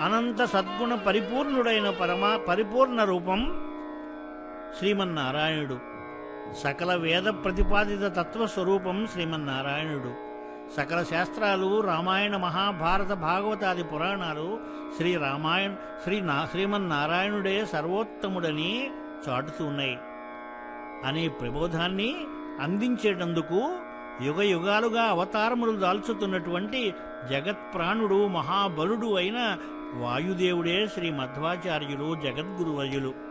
అనంత సద్గుణ పరిపూర్ణుడైన పరమా పరిపూర్ణ రూపం శ్రీమన్నారాయణుడు సకల వేద ప్రతిపాదిత తత్వస్వరూపం శ్రీమన్నారాయణుడు సకల శాస్త్రాలు రామాయణ మహాభారత భాగవతాది పురాణాలు శ్రీ రామాయణ శ్రీ నా శ్రీమన్నారాయణుడే సర్వోత్తముడని చాటుతూ ఉన్నాయి అనే ప్రబోధాన్ని అందించేటందుకు యుగ యుగాలుగా అవతారములు దాల్చుతున్నటువంటి జగత్ప్రాణుడు మహాబలుడు అయిన వాయుదేవుడే శ్రీ మధ్వాచార్యులు జగద్గురువర్యులు